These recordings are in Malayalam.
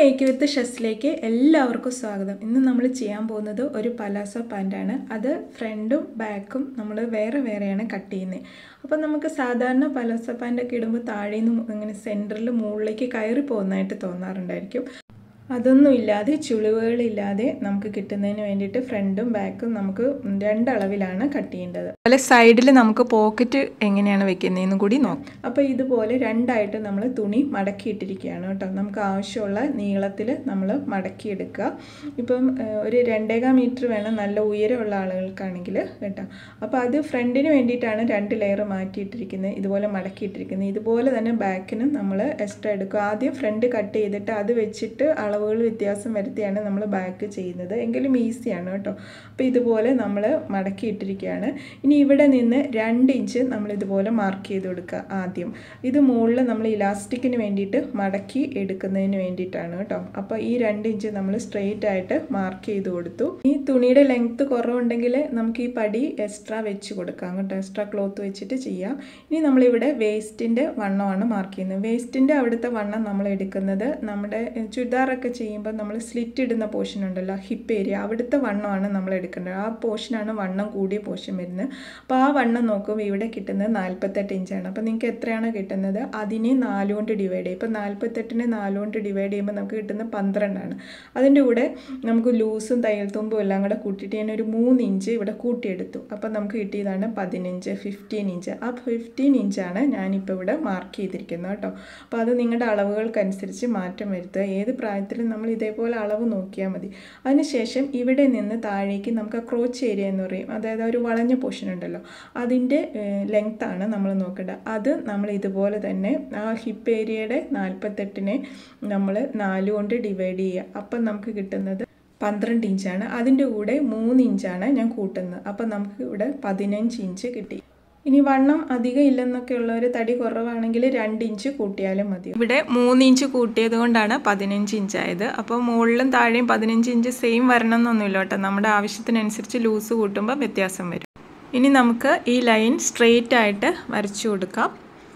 മേക്ക് വിത്ത് ഷെസ്സിലേക്ക് എല്ലാവർക്കും സ്വാഗതം ഇന്ന് നമ്മൾ ചെയ്യാൻ പോകുന്നത് ഒരു പലാസോ പാൻറ്റാണ് അത് ഫ്രണ്ടും ബാക്കും നമ്മൾ വേറെ വേറെയാണ് കട്ട് ചെയ്യുന്നത് അപ്പോൾ നമുക്ക് സാധാരണ പലാസോ പാൻറ്റൊക്കെ ഇടുമ്പോൾ താഴെ നിന്ന് ഇങ്ങനെ സെൻറ്ററിൽ മുകളിലേക്ക് കയറി പോകുന്നതായിട്ട് തോന്നാറുണ്ടായിരിക്കും അതൊന്നും ഇല്ലാതെ ചുളിവുകളില്ലാതെ നമുക്ക് കിട്ടുന്നതിന് വേണ്ടിയിട്ട് ഫ്രണ്ടും ബാക്കും നമുക്ക് രണ്ടളവിലാണ് കട്ട് ചെയ്യേണ്ടത് അതുപോലെ സൈഡിൽ നമുക്ക് പോക്കറ്റ് എങ്ങനെയാണ് വെക്കുന്നതെന്നും കൂടി നോക്കാം അപ്പോൾ ഇതുപോലെ രണ്ടായിട്ട് നമ്മൾ തുണി മടക്കിയിട്ടിരിക്കുകയാണ് കേട്ടോ നമുക്ക് ആവശ്യമുള്ള നീളത്തിൽ നമ്മൾ മടക്കിയെടുക്കുക ഇപ്പം ഏഹ്, ഒരു രണ്ടേകാൽ മീറ്റർ വേണം നല്ല ഉയരമുള്ള ആളുകൾക്കാണെങ്കിൽ കേട്ടോ അപ്പോൾ അത് ഫ്രണ്ടിന് വേണ്ടിയിട്ടാണ് രണ്ട് ലെയർ മാറ്റിയിട്ടിരിക്കുന്നത് ഇതുപോലെ മടക്കിയിട്ടിരിക്കുന്നത് ഇതുപോലെ തന്നെ ബാക്കിനും നമ്മൾ എക്സ്ട്രാ എടുക്കുക ആദ്യം ഫ്രണ്ട് കട്ട് ചെയ്തിട്ട് അത് വെച്ചിട്ട് അളവുകൾ വ്യത്യാസം വരുത്തിയാണ് നമ്മൾ ബാക്ക് ചെയ്യുന്നത് എങ്കിലും ഈസിയാണ് കേട്ടോ അപ്പോൾ ഇതുപോലെ നമ്മൾ മടക്കിയിട്ടിരിക്കുകയാണ് ഇനി ഇവിടെ നിന്ന് രണ്ട് ഇഞ്ച് നമ്മൾ ഇതുപോലെ മാർക്ക് ചെയ്ത് കൊടുക്കുക ആദ്യം ഇത് മുകളിൽ നമ്മൾ ഇലാസ്റ്റിക്കിന് വേണ്ടിയിട്ട് മടക്കി എടുക്കുന്നതിന് വേണ്ടിയിട്ടാണ് കേട്ടോ അപ്പോൾ ഈ രണ്ട് ഇഞ്ച് നമ്മൾ സ്ട്രെയിറ്റ് ആയിട്ട് മാർക്ക് ചെയ്ത് കൊടുത്തു ഈ തുണിയുടെ ലെങ്ത്ത് കുറവുണ്ടെങ്കിൽ നമുക്ക് ഈ പടി എക്സ്ട്രാ വെച്ച് കൊടുക്കാം കേട്ടോ എക്സ്ട്രാ ക്ലോത്ത് വെച്ചിട്ട് ചെയ്യാം ഇനി നമ്മളിവിടെ വേസ്റ്റിൻ്റെ വണ്ണമാണ് മാർക്ക് ചെയ്യുന്നത് വേസ്റ്റിൻ്റെ അവിടുത്തെ വണ്ണം നമ്മൾ എടുക്കുന്നത് നമ്മുടെ എഹ്, ചുരിദാറൊക്കെ ചെയ്യുമ്പോൾ നമ്മൾ സ്ലിറ്റ് ഇടുന്ന പോർഷൻ ഉണ്ടല്ലോ ഹിപ്പ് ഏരിയ അവിടുത്തെ വണ്ണമാണ് നമ്മൾ എടുക്കേണ്ടത് ആ പോർഷനാണ് വണ്ണം കൂടിയ പോർഷൻ വരുന്നത് അപ്പോൾ ആ വണ്ണം നോക്കുമ്പോൾ ഇവിടെ കിട്ടുന്നത് നാൽപ്പത്തെട്ട് ഇഞ്ചാണ് അപ്പോൾ നിങ്ങൾക്ക് എത്രയാണ് കിട്ടുന്നത് അതിനെ നാല് കൊണ്ട് ഡിവൈഡ് ചെയ്യും ഇപ്പോൾ നാൽപ്പത്തെട്ടിനെ നാല് കൊണ്ട് ഡിവൈഡ് ചെയ്യുമ്പോൾ നമുക്ക് കിട്ടുന്നത് പന്ത്രണ്ടാണ് അതിൻ്റെ കൂടെ നമുക്ക് ലൂസും തയ്യൽ തുമ്പും എല്ലാം കൂടെ കൂട്ടിയിട്ട് ഞാൻ ഒരു മൂന്ന് ഇഞ്ച് ഇവിടെ കൂട്ടിയെടുത്തു അപ്പോൾ നമുക്ക് കിട്ടിയതാണ് പതിനഞ്ച് ഫിഫ്റ്റീൻ ഇഞ്ച് ആ ഫിഫ്റ്റീൻ ഇഞ്ചാണ് ഞാനിപ്പോൾ ഇവിടെ മാർക്ക് ചെയ്തിരിക്കുന്നത് കേട്ടോ അപ്പോൾ അത് നിങ്ങളുടെ അളവുകൾക്കനുസരിച്ച് മാറ്റം വരുത്തുക ഏത് പ്രായത്തിലും നമ്മൾ ഇതേപോലെ അളവ് നോക്കിയാൽ മതി അതിനുശേഷം ഇവിടെ നിന്ന് താഴേക്ക് നമുക്ക് ക്രോച്ച് ഏരിയ എന്ന് പറയും അതായത് ഒരു വളഞ്ഞ പോർഷൻ ഉണ്ടല്ലോ അതിൻ്റെ ലെങ്ത്താണ് നമ്മൾ നോക്കേണ്ടത് അത് നമ്മൾ ഇതുപോലെ തന്നെ ആ ഹിപ്പ് ഏരിയയുടെ നാൽപ്പത്തെട്ടിനെ നമ്മൾ നാല് കൊണ്ട് ഡിവൈഡ് ചെയ്യുക അപ്പം നമുക്ക് കിട്ടുന്നത് പന്ത്രണ്ട് ഇഞ്ചാണ് അതിൻ്റെ കൂടെ മൂന്ന് ഇഞ്ചാണ് ഞാൻ കൂട്ടുന്നത് അപ്പം നമുക്ക് ഇവിടെ പതിനഞ്ച് ഇഞ്ച് കിട്ടി ഇനി വണ്ണം അധികം ഇല്ലെന്നൊക്കെ ഉള്ളവർ തടി കുറവാണെങ്കിൽ രണ്ട് ഇഞ്ച് കൂട്ടിയാലും മതി ഇവിടെ മൂന്ന് ഇഞ്ച് കൂട്ടിയത് കൊണ്ടാണ് പതിനഞ്ച് ഇഞ്ച് ആയത് അപ്പോൾ മുകളിലും താഴെയും പതിനഞ്ച് ഇഞ്ച് സെയിം വരണം എന്നൊന്നുമില്ല കേട്ടോ നമ്മുടെ ആവശ്യത്തിനനുസരിച്ച് ലൂസ് കൂട്ടുമ്പോൾ വ്യത്യാസം വരും ഇനി നമുക്ക് ഈ ലൈൻ സ്ട്രെയിറ്റ് ആയിട്ട് വരച്ചു കൊടുക്കാം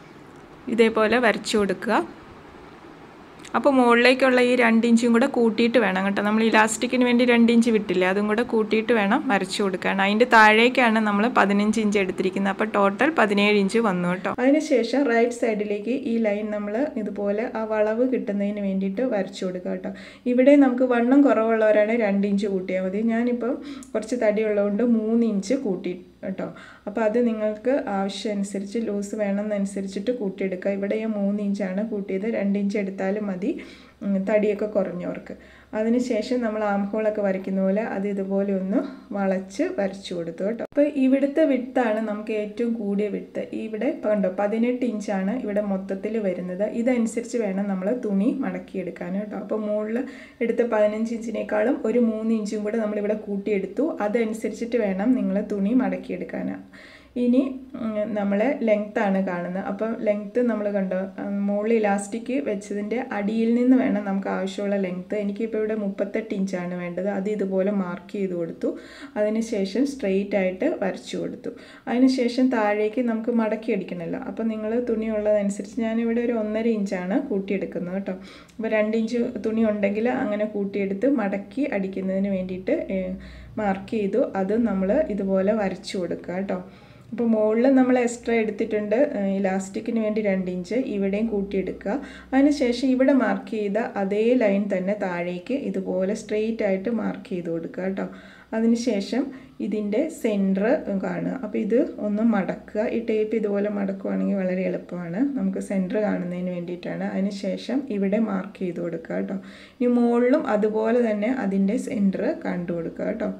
ഇതേപോലെ വരച്ചു കൊടുക്കുക അപ്പോൾ മുകളിലേക്കുള്ള ഈ രണ്ട് ഇഞ്ചും കൂടെ കൂട്ടിയിട്ട് വേണം കേട്ടോ നമ്മൾ ഇലാസ്റ്റിക്കിന് വേണ്ടി രണ്ട് ഇഞ്ച് വിട്ടില്ലേ അതും കൂടെ കൂട്ടിയിട്ട് വേണം വരച്ചു കൊടുക്കാൻ അതിൻ്റെ താഴേക്കാണ് നമ്മൾ പതിനഞ്ച് ഇഞ്ച് എടുത്തിരിക്കുന്നത് അപ്പോൾ ടോട്ടൽ പതിനേഴ് ഇഞ്ച് വന്നു കേട്ടോ അതിനുശേഷം റൈറ്റ് സൈഡിലേക്ക് ഈ ലൈൻ നമ്മൾ ഇതുപോലെ ആ വളവ് കിട്ടുന്നതിന് വേണ്ടിയിട്ട് വരച്ചു കൊടുക്കുക കേട്ടോ ഇവിടെ നമുക്ക് വണ്ണം കുറവുള്ളവരാണ് രണ്ട് ഇഞ്ച് കൂട്ടിയാൽ മതി ഞാനിപ്പം കുറച്ച് തടിയുള്ളതുകൊണ്ട് മൂന്ന് ഇഞ്ച് കൂട്ടി കേട്ടോ അപ്പോൾ അത് നിങ്ങൾക്ക് ആവശ്യമനുസരിച്ച് ലൂസ് വേണമെന്നനുസരിച്ചിട്ട് കൂട്ടിയെടുക്കുക ഇവിടെ ഞാൻ മൂന്ന് ഇഞ്ചാണ് കൂട്ടിയത് രണ്ട് ഇഞ്ച് എടുത്താലും മതി ഉം, തടിയൊക്കെ കുറഞ്ഞവർക്ക് അതിനുശേഷം നമ്മൾ ആം ഹോളൊക്കെ വരയ്ക്കുന്ന പോലെ അത് ഇതുപോലെ ഒന്ന് വളച്ച് വരച്ചു കൊടുത്തു കേട്ടോ അപ്പോൾ ഇവിടുത്തെ വിട്ടാണ് നമുക്ക് ഏറ്റവും കൂടിയ വിട്ട് ഇവിടെ കണ്ടോ പതിനെട്ട് ഇഞ്ചാണ് ഇവിടെ മൊത്തത്തിൽ വരുന്നത് ഇതനുസരിച്ച് വേണം നമ്മൾ തുണി മടക്കിയെടുക്കാൻ കേട്ടോ അപ്പോൾ മുകളിൽ എടുത്ത പതിനഞ്ച് ഇഞ്ചിനേക്കാളും ഒരു മൂന്ന് ഇഞ്ചും കൂടെ നമ്മളിവിടെ കൂട്ടിയെടുത്തു അതനുസരിച്ചിട്ട് വേണം നിങ്ങൾ തുണി മടക്കിയെടുക്കാൻ ഇനി നമ്മൾ ലെങ്ത്താണ് കാണുന്നത് അപ്പം ലെങ്ത്ത് നമ്മൾ കണ്ടോ ഉം, മുകളിൽ ഇലാസ്റ്റിക് വെച്ചതിൻ്റെ അടിയിൽ നിന്ന് വേണം നമുക്ക് ആവശ്യമുള്ള ലെങ്ത്ത് എനിക്കിപ്പോൾ ഇവിടെ മുപ്പത്തെട്ട് ഇഞ്ചാണ് വേണ്ടത് അത് ഇതുപോലെ മാർക്ക് ചെയ്ത് കൊടുത്തു അതിനുശേഷം സ്ട്രെയിറ്റ് ആയിട്ട് വരച്ചു കൊടുത്തു അതിനുശേഷം താഴേക്ക് നമുക്ക് മടക്കി അടിക്കണമല്ലോ അപ്പം നിങ്ങൾ തുണി ഉള്ളതനുസരിച്ച് ഞാനിവിടെ ഒരു ഒന്നര ഇഞ്ചാണ് കൂട്ടിയെടുക്കുന്നത് കേട്ടോ അപ്പോൾ രണ്ട് ഇഞ്ച് തുണി ഉണ്ടെങ്കിൽ അങ്ങനെ കൂട്ടിയെടുത്ത് മടക്കി അടിക്കുന്നതിന് വേണ്ടിയിട്ട് മാർക്ക് ചെയ്തു അത് നമ്മൾ ഇതുപോലെ വരച്ചു കൊടുക്കുക കേട്ടോ അപ്പോൾ മുകളിൽ നമ്മൾ എക്സ്ട്രാ എടുത്തിട്ടുണ്ട് ഇലാസ്റ്റിക്കിന് വേണ്ടി രണ്ട് ഇഞ്ച് ഇവിടെയും കൂട്ടിയെടുക്കുക അതിനുശേഷം ഇവിടെ മാർക്ക് ചെയ്ത അതേ ലൈൻ തന്നെ താഴേക്ക് ഇതുപോലെ സ്ട്രെയിറ്റ് ആയിട്ട് മാർക്ക് ചെയ്ത് കൊടുക്കുക കേട്ടോ അതിനുശേഷം ഇതിൻ്റെ സെൻറ്റർ കാണുക അപ്പോൾ ഇത് ഒന്ന് മടക്കുക ഈ ടേപ്പ് ഇതുപോലെ മടക്കുവാണെങ്കിൽ വളരെ എളുപ്പമാണ് നമുക്ക് സെൻറ്റർ കാണുന്നതിന് വേണ്ടിയിട്ടാണ് അതിനുശേഷം ഇവിടെ മാർക്ക് ചെയ്ത് കൊടുക്കുക കേട്ടോ ഇനി മുകളിലും അതുപോലെ തന്നെ അതിൻ്റെ സെൻറ്റർ കണ്ടു കൊടുക്കുക കേട്ടോ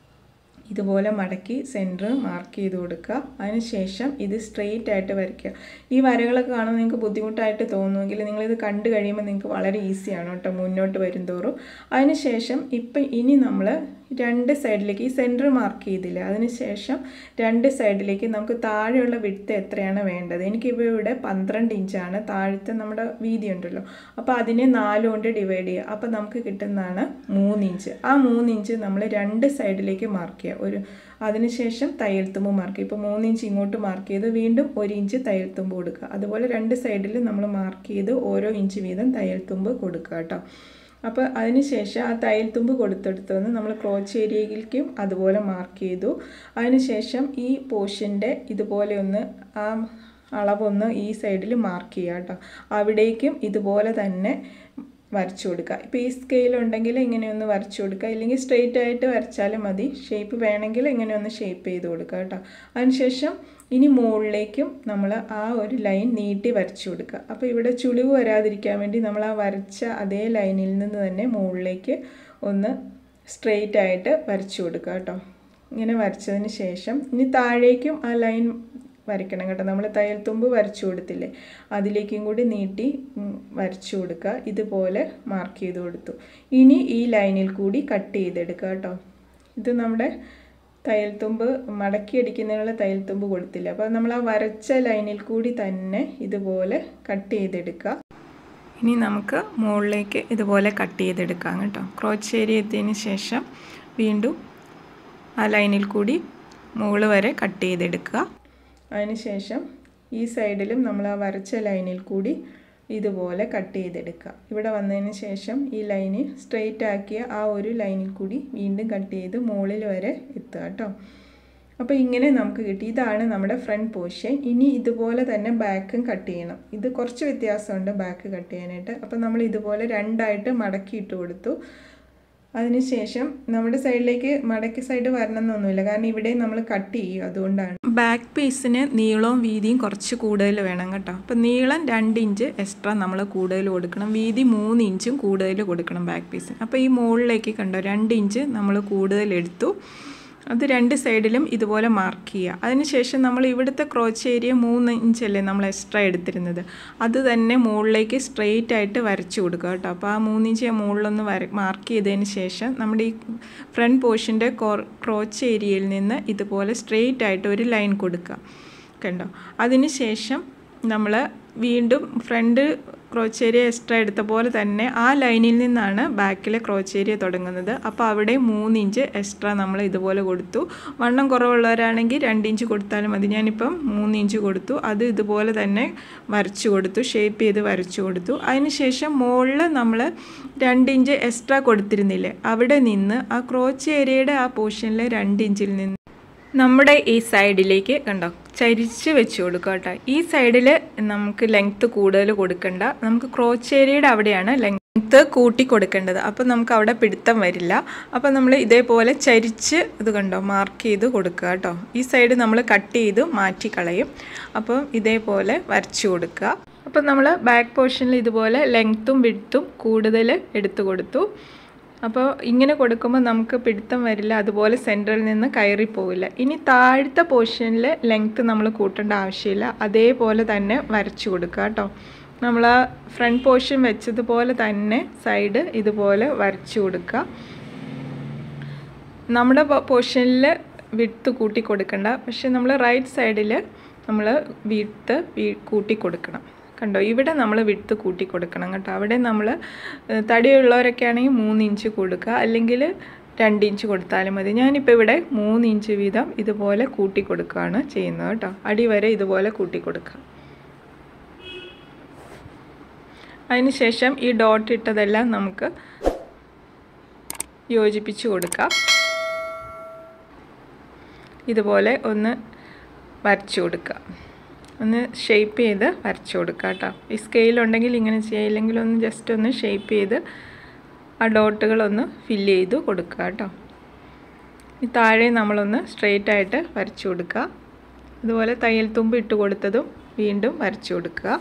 ഇതുപോലെ മടക്കി സെൻറ്റർ മാർക്ക് ചെയ്ത് കൊടുക്കുക അതിനുശേഷം ഇത് സ്ട്രെയിറ്റ് ആയിട്ട് വരയ്ക്കുക ഈ വരകളൊക്കെ കാണുമ്പോൾ നിങ്ങൾക്ക് ബുദ്ധിമുട്ടായിട്ട് തോന്നുമെങ്കിൽ നിങ്ങളിത് കണ്ടു കഴിയുമ്പോൾ നിങ്ങൾക്ക് വളരെ ഈസിയാണ് കേട്ടോ മുന്നോട്ട് വരും തോറും അതിനുശേഷം ഇപ്പം ഇനി നമ്മൾ രണ്ട് സൈഡിലേക്ക് ഈ സെൻറ്റർ മാർക്ക് ചെയ്തില്ല അതിനുശേഷം രണ്ട് സൈഡിലേക്ക് നമുക്ക് താഴെയുള്ള വിട്ത് എത്രയാണ് വേണ്ടത് എനിക്കിപ്പോൾ ഇവിടെ പന്ത്രണ്ട് ഇഞ്ചാണ് താഴത്തെ നമ്മുടെ വീതി ഉണ്ടല്ലോ അപ്പോൾ അതിനെ നാല് കൊണ്ട് ഡിവൈഡ് ചെയ്യുക അപ്പോൾ നമുക്ക് കിട്ടുന്നതാണ് മൂന്ന് ഇഞ്ച് ആ മൂന്ന് ഇഞ്ച് നമ്മൾ രണ്ട് സൈഡിലേക്ക് മാർക്ക് ചെയ്യുക ഒരു അതിനുശേഷം തയ്യൽ തുമ്പ് മാർക്ക് ചെയ്യുക ഇപ്പോൾ മൂന്ന് ഇഞ്ച് ഇങ്ങോട്ട് മാർക്ക് ചെയ്ത് വീണ്ടും ഒരു ഇഞ്ച് തയ്യൽ തുമ്പ് കൊടുക്കുക അതുപോലെ രണ്ട് സൈഡിൽ നമ്മൾ മാർക്ക് ചെയ്ത് ഓരോ ഇഞ്ച് വീതം തയ്യൽ തുമ്പ് കൊടുക്കുക കേട്ടോ അപ്പോൾ അതിന് ശേഷം ആ തയ്യൽ തുമ്പ് കൊടുത്തെടുത്തുനിന്ന് നമ്മൾ ക്രോച്ച് ഏരിയയിലേക്കും അതുപോലെ മാർക്ക് ചെയ്തു അതിനുശേഷം ഈ പോർഷൻ്റെ ഇതുപോലെ ഒന്ന് ആ അളവൊന്ന് ഈ സൈഡിൽ മാർക്ക് ചെയ്യുക കേട്ടോ അവിടേക്കും ഇതുപോലെ തന്നെ വരച്ചു കൊടുക്കുക ഇപ്പോൾ ഈ സ്കെയിൽ ഉണ്ടെങ്കിൽ ഇങ്ങനെ ഒന്ന് വരച്ചു കൊടുക്കുക ഇല്ലെങ്കിൽ സ്ട്രെയിറ്റ് ആയിട്ട് വരച്ചാലും മതി ഷേപ്പ് വേണമെങ്കിൽ ഇങ്ങനെ ഒന്ന് ഷേപ്പ് ചെയ്ത് കൊടുക്കുക കേട്ടോ അതിനുശേഷം ഇനി മുകളിലേക്കും നമ്മൾ ആ ഒരു ലൈൻ നീട്ടി വരച്ചു കൊടുക്കുക അപ്പോൾ ഇവിടെ ചുളിവ് വരാതിരിക്കാൻ വേണ്ടി നമ്മൾ ആ വരച്ച അതേ ലൈനിൽ നിന്ന് തന്നെ മുകളിലേക്ക് ഒന്ന് സ്ട്രെയിറ്റ് ആയിട്ട് വരച്ചു കൊടുക്കുക കേട്ടോ ഇങ്ങനെ വരച്ചതിന് ശേഷം ഇനി താഴേക്കും ആ ലൈൻ വരയ്ക്കണം കേട്ടോ നമ്മൾ തയ്യൽ തുമ്പ് വരച്ചു കൊടുത്തില്ലേ അതിലേക്കും കൂടി നീട്ടി വരച്ചു കൊടുക്കുക ഇതുപോലെ മാർക്ക് ചെയ്ത് കൊടുത്തു ഇനി ഈ ലൈനിൽ കൂടി കട്ട് ചെയ്തെടുക്കുക കേട്ടോ ഇത് നമ്മുടെ തയ്യൽ തുമ്പ് മടക്കി അടിക്കുന്നതിനുള്ള തയ്യൽ തുമ്പ് കൊടുത്തില്ല അപ്പോൾ നമ്മൾ ആ വരച്ച ലൈനിൽ കൂടി തന്നെ ഇതുപോലെ കട്ട് ചെയ്തെടുക്കുക ഇനി നമുക്ക് മുകളിലേക്ക് ഇതുപോലെ കട്ട് ചെയ്തെടുക്കാം കേട്ടോ ക്രോച്ച് ഏരിയ എത്തിയതിന് ശേഷം വീണ്ടും ആ ലൈനിൽ കൂടി മുകൾ വരെ കട്ട് ചെയ്തെടുക്കുക അതിനുശേഷം ഈ സൈഡിലും നമ്മൾ ആ വരച്ച ലൈനിൽ കൂടി ഇതുപോലെ കട്ട് ചെയ്തെടുക്കുക ഇവിടെ വന്നതിന് ശേഷം ഈ ലൈന് സ്ട്രെയിറ്റ് ആക്കിയ ആ ഒരു ലൈനിൽ കൂടി വീണ്ടും കട്ട് ചെയ്ത് മുകളിൽ വരെ എത്തുക കേട്ടോ അപ്പോൾ ഇങ്ങനെ നമുക്ക് കിട്ടി ഇതാണ് നമ്മുടെ ഫ്രണ്ട് പോർഷൻ ഇനി ഇതുപോലെ തന്നെ ബാക്കും കട്ട് ചെയ്യണം ഇത് കുറച്ച് വ്യത്യാസമുണ്ട് ബാക്ക് കട്ട് ചെയ്യാനായിട്ട് അപ്പോൾ നമ്മൾ ഇതുപോലെ രണ്ടായിട്ട് മടക്കി ഇട്ട് കൊടുത്തു അതിനുശേഷം നമ്മുടെ സൈഡിലേക്ക് മടക്കി സൈഡ് വരണം എന്നൊന്നുമില്ല കാരണം ഇവിടെ നമ്മൾ കട്ട് ചെയ്യും അതുകൊണ്ടാണ് ബാക്ക് പീസിന് നീളവും വീതിയും കുറച്ച് കൂടുതൽ വേണം കേട്ടോ അപ്പം നീളം രണ്ട് ഇഞ്ച് എക്സ്ട്രാ നമ്മൾ കൂടുതൽ കൊടുക്കണം വീതി മൂന്ന് ഇഞ്ചും കൂടുതൽ കൊടുക്കണം ബാക്ക് പീസിന് അപ്പോൾ ഈ മുകളിലേക്ക് കണ്ടോ രണ്ട് ഇഞ്ച് നമ്മൾ കൂടുതൽ എടുത്തു അത് രണ്ട് സൈഡിലും ഇതുപോലെ മാർക്ക് ചെയ്യുക അതിനുശേഷം നമ്മൾ ഇവിടുത്തെ ക്രോച്ച് ഏരിയ മൂന്ന് ഇഞ്ചല്ലേ നമ്മൾ എക്സ്ട്രാ എടുത്തിരുന്നത് അത് തന്നെ മുകളിലേക്ക് സ്ട്രെയിറ്റ് ആയിട്ട് വരച്ചു കൊടുക്കുക കേട്ടോ അപ്പോൾ ആ മൂന്ന് ഇഞ്ച് മുകളിലൊന്ന് വര മാർക്ക് ചെയ്തതിന് ശേഷം നമ്മുടെ ഈ ഫ്രണ്ട് പോർഷൻ്റെ ക്രോച്ച് ഏരിയയിൽ നിന്ന് ഇതുപോലെ സ്ട്രെയിറ്റ് ആയിട്ട് ഒരു ലൈൻ കൊടുക്കുക കണ്ടോ അതിന് ശേഷം നമ്മൾ വീണ്ടും ഫ്രണ്ട് ക്രോച്ച് ഏരിയ എക്സ്ട്രാ എടുത്ത പോലെ തന്നെ ആ ലൈനിൽ നിന്നാണ് ബാക്കിലെ ക്രോച്ച് ഏരിയ തുടങ്ങുന്നത് അപ്പോൾ അവിടെ മൂന്ന് ഇഞ്ച് എക്സ്ട്രാ നമ്മൾ ഇതുപോലെ കൊടുത്തു വണ്ണം കുറവുള്ളവരാണെങ്കിൽ രണ്ട് ഇഞ്ച് കൊടുത്താലും മതി ഞാനിപ്പം മൂന്ന് ഇഞ്ച് കൊടുത്തു അത് ഇതുപോലെ തന്നെ വരച്ചു കൊടുത്തു ഷേപ്പ് ചെയ്ത് വരച്ചു കൊടുത്തു അതിനുശേഷം മുകളിൽ നമ്മൾ രണ്ട് ഇഞ്ച് എക്സ്ട്രാ കൊടുത്തിരുന്നില്ലേ അവിടെ നിന്ന് ആ ക്രോച്ച് ഏരിയയുടെ ആ പോർഷനിലെ രണ്ട് ഇഞ്ചിൽ നിന്ന് നമ്മുടെ ഈ സൈഡിലേക്ക് കണ്ടോ ചരിച്ച് വെച്ച് കൊടുക്കുക കേട്ടോ ഈ സൈഡിൽ നമുക്ക് ലെങ്ത്ത് കൂടുതൽ കൊടുക്കണ്ട നമുക്ക് ക്രോച്ച് ഏരിയയുടെ അവിടെയാണ് ലെങ്ത്ത് കൂട്ടി കൊടുക്കേണ്ടത് അപ്പോൾ നമുക്ക് അവിടെ പിടുത്തം വരില്ല അപ്പോൾ നമ്മൾ ഇതേപോലെ ചരിച്ച് ഇത് കണ്ടോ മാർക്ക് ചെയ്ത് കൊടുക്കുക കേട്ടോ ഈ സൈഡ് നമ്മൾ കട്ട് ചെയ്ത് മാറ്റി കളയും അപ്പം ഇതേപോലെ വരച്ചു കൊടുക്കുക അപ്പം നമ്മൾ ബാക്ക് പോർഷനിൽ ഇതുപോലെ ലെങ്ത്തും വിടുത്തും കൂടുതൽ എടുത്തു കൊടുത്തു അപ്പോൾ ഇങ്ങനെ കൊടുക്കുമ്പോൾ നമുക്ക് പിടുത്തം വരില്ല അതുപോലെ സെൻറ്ററിൽ നിന്ന് കയറി പോവില്ല ഇനി താഴത്തെ പോർഷനിൽ ലെങ്ത്ത് നമ്മൾ കൂട്ടേണ്ട ആവശ്യമില്ല അതേപോലെ തന്നെ വരച്ചു കൊടുക്കുക കേട്ടോ നമ്മൾ ആ ഫ്രണ്ട് പോർഷൻ വെച്ചതുപോലെ തന്നെ സൈഡ് ഇതുപോലെ വരച്ചു കൊടുക്കുക നമ്മുടെ പോർഷനിൽ വിട്ട് കൂട്ടി കൊടുക്കണ്ട പക്ഷെ നമ്മൾ റൈറ്റ് സൈഡിൽ നമ്മൾ വിട്ട് കൂട്ടി കൊടുക്കണം കണ്ടോ ഇവിടെ നമ്മൾ വിട്ട് കൂട്ടി കൊടുക്കണം കേട്ടോ അവിടെ നമ്മൾ തടിയുള്ളവരൊക്കെ ആണെങ്കിൽ മൂന്ന് ഇഞ്ച് കൊടുക്കുക അല്ലെങ്കിൽ രണ്ട് ഇഞ്ച് കൊടുത്താലും മതി ഞാനിപ്പോൾ ഇവിടെ മൂന്ന് ഇഞ്ച് വീതം ഇതുപോലെ കൂട്ടി കൊടുക്കുകയാണ് ചെയ്യുന്നത് കേട്ടോ അടി വരെ ഇതുപോലെ കൂട്ടി കൊടുക്കുക അതിനുശേഷം ഈ ഡോട്ട് ഇട്ടതെല്ലാം നമുക്ക് യോജിപ്പിച്ച് കൊടുക്കാം ഇതുപോലെ ഒന്ന് വരച്ചു കൊടുക്കുക ഒന്ന് ഷേപ്പ് ചെയ്ത് വരച്ചു കൊടുക്കുക കേട്ടോ ഈ സ്കെയിലുണ്ടെങ്കിൽ ഇങ്ങനെ ചെയ്യുക ഇല്ലെങ്കിൽ ഒന്ന് ജസ്റ്റ് ഒന്ന് ഷേപ്പ് ചെയ്ത് ആ ഡോട്ടുകളൊന്ന് ഫില്ല് ചെയ്ത് കൊടുക്കുക കേട്ടോ ഈ താഴെ നമ്മളൊന്ന് സ്ട്രെയിറ്റ് ആയിട്ട് വരച്ചു കൊടുക്കുക അതുപോലെ തയ്യൽ തുമ്പ് ഇട്ട് കൊടുത്തതും വീണ്ടും വരച്ചു കൊടുക്കുക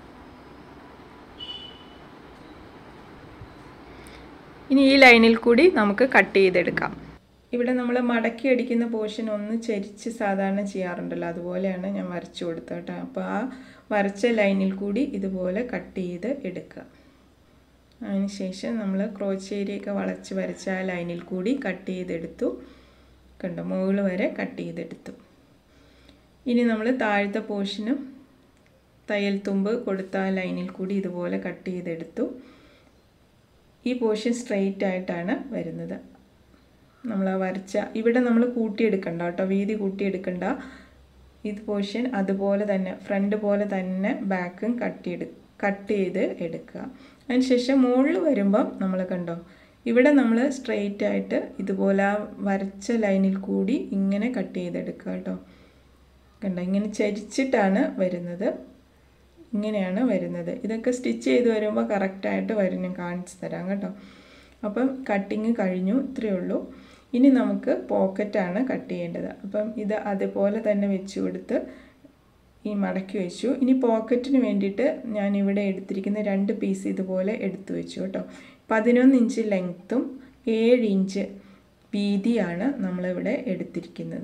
ഇനി ഈ ലൈനിൽ കൂടി നമുക്ക് കട്ട് ചെയ്തെടുക്കാം ഇവിടെ നമ്മൾ മടക്കി അടിക്കുന്ന പോർഷൻ ഒന്ന് ചരിച്ച് സാധാരണ ചെയ്യാറുണ്ടല്ലോ അതുപോലെയാണ് ഞാൻ വരച്ചു കൊടുത്തത് കേട്ടോ അപ്പോൾ ആ വരച്ച ലൈനിൽ കൂടി ഇതുപോലെ കട്ട് ചെയ്ത് എടുക്കുക അതിനുശേഷം നമ്മൾ ക്രോച്ച് ഏരിയയൊക്കെ വളച്ച് വരച്ച ആ ലൈനിൽ കൂടി കട്ട് ചെയ്തെടുത്തു കണ്ടോ മുകൾ വരെ കട്ട് ചെയ്തെടുത്തു ഇനി നമ്മൾ താഴത്തെ പോർഷനും തയ്യൽ തുമ്പ് കൊടുത്ത ആ ലൈനിൽ കൂടി ഇതുപോലെ കട്ട് ചെയ്തെടുത്തു ഈ പോർഷൻ സ്ട്രെയിറ്റ് ആയിട്ടാണ് വരുന്നത് നമ്മൾ ആ വരച്ച ഇവിടെ നമ്മൾ കൂട്ടിയെടുക്കണ്ട കേട്ടോ വീതി കൂട്ടിയെടുക്കണ്ട ഇത് പോർഷൻ അതുപോലെ തന്നെ ഫ്രണ്ട് പോലെ തന്നെ ബാക്കും കട്ട് ചെയ്ത് കട്ട് ചെയ്ത് എടുക്കുക അതിനുശേഷം മുകളിൽ വരുമ്പം നമ്മൾ കണ്ടോ ഇവിടെ നമ്മൾ സ്ട്രെയിറ്റ് ആയിട്ട് ഇതുപോലെ ആ വരച്ച ലൈനിൽ കൂടി ഇങ്ങനെ കട്ട് ചെയ്തെടുക്കുക കേട്ടോ കണ്ടോ ഇങ്ങനെ ചരിച്ചിട്ടാണ് വരുന്നത് ഇങ്ങനെയാണ് വരുന്നത് ഇതൊക്കെ സ്റ്റിച്ച് ചെയ്ത് വരുമ്പോൾ കറക്റ്റായിട്ട് വരും ഞാൻ കാണിച്ചു തരാം കേട്ടോ അപ്പം കട്ടിങ് കഴിഞ്ഞു ഇത്രയേ ഉള്ളൂ ഇനി നമുക്ക് പോക്കറ്റാണ് കട്ട് ചെയ്യേണ്ടത് അപ്പം ഇത് അതുപോലെ തന്നെ വെച്ച് കൊടുത്ത് ഈ മടക്കി വെച്ചു ഇനി പോക്കറ്റിന് വേണ്ടിയിട്ട് ഞാൻ ഇവിടെ എടുത്തിരിക്കുന്ന രണ്ട് പീസ് ഇതുപോലെ എടുത്തു വെച്ചു കേട്ടോ പതിനൊന്ന് ഇഞ്ച് ലെങ്ത്തും ഏഴ് ഇഞ്ച് വീതിയാണ് നമ്മളിവിടെ എടുത്തിരിക്കുന്നത്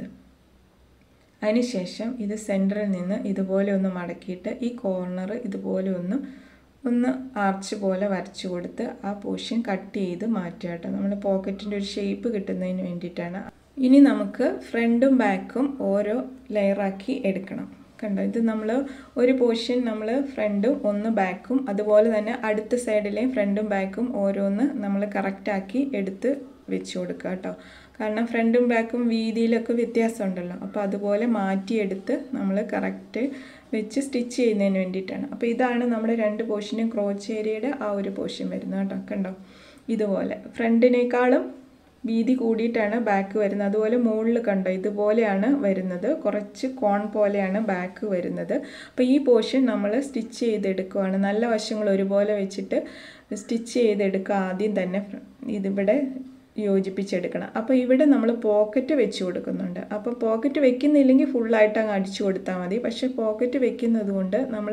അതിനുശേഷം ഇത് സെൻറ്ററിൽ നിന്ന് ഇതുപോലെ ഒന്ന് മടക്കിയിട്ട് ഈ കോർണർ ഇതുപോലെ ഒന്ന് ഒന്ന് ആർച്ച് പോലെ വരച്ചു കൊടുത്ത് ആ പോർഷൻ കട്ട് ചെയ്ത് മാറ്റുക കേട്ടോ നമ്മൾ പോക്കറ്റിൻ്റെ ഒരു ഷേപ്പ് കിട്ടുന്നതിന് വേണ്ടിയിട്ടാണ് ഇനി നമുക്ക് ഫ്രണ്ടും ബാക്കും ഓരോ ലെയറാക്കി എടുക്കണം കണ്ടോ ഇത് നമ്മൾ ഒരു പോർഷൻ നമ്മൾ ഫ്രണ്ടും ഒന്ന് ബാക്കും അതുപോലെ തന്നെ അടുത്ത സൈഡിലെയും ഫ്രണ്ടും ബാക്കും ഓരോന്ന് നമ്മൾ കറക്റ്റാക്കി എടുത്ത് വെച്ച് കൊടുക്കുക കേട്ടോ കാരണം ഫ്രണ്ടും ബാക്കും വീതിയിലൊക്കെ വ്യത്യാസമുണ്ടല്ലോ അപ്പോൾ അതുപോലെ മാറ്റിയെടുത്ത് നമ്മൾ കറക്റ്റ് വെച്ച് സ്റ്റിച്ച് ചെയ്യുന്നതിന് വേണ്ടിയിട്ടാണ് അപ്പോൾ ഇതാണ് നമ്മുടെ രണ്ട് പോർഷനും ക്രോച്ച് ഏരിയയുടെ ആ ഒരു പോർഷൻ വരുന്നത് കേട്ടോ കണ്ടോ ഇതുപോലെ ഫ്രണ്ടിനേക്കാളും വീതി കൂടിയിട്ടാണ് ബാക്ക് വരുന്നത് അതുപോലെ മുകളിൽ കണ്ടോ ഇതുപോലെയാണ് വരുന്നത് കുറച്ച് കോൺ പോലെയാണ് ബാക്ക് വരുന്നത് അപ്പോൾ ഈ പോർഷൻ നമ്മൾ സ്റ്റിച്ച് ചെയ്തെടുക്കുകയാണ് നല്ല വശങ്ങൾ ഒരുപോലെ വെച്ചിട്ട് സ്റ്റിച്ച് ചെയ്തെടുക്കുക ആദ്യം തന്നെ ഇതിവിടെ യോജിപ്പിച്ചെടുക്കണം അപ്പോൾ ഇവിടെ നമ്മൾ പോക്കറ്റ് വെച്ച് കൊടുക്കുന്നുണ്ട് അപ്പോൾ പോക്കറ്റ് വെക്കുന്നില്ലെങ്കിൽ ഫുള്ളായിട്ട് അങ്ങ് അടിച്ചു കൊടുത്താൽ മതി പക്ഷേ പോക്കറ്റ് വെക്കുന്നത് കൊണ്ട് നമ്മൾ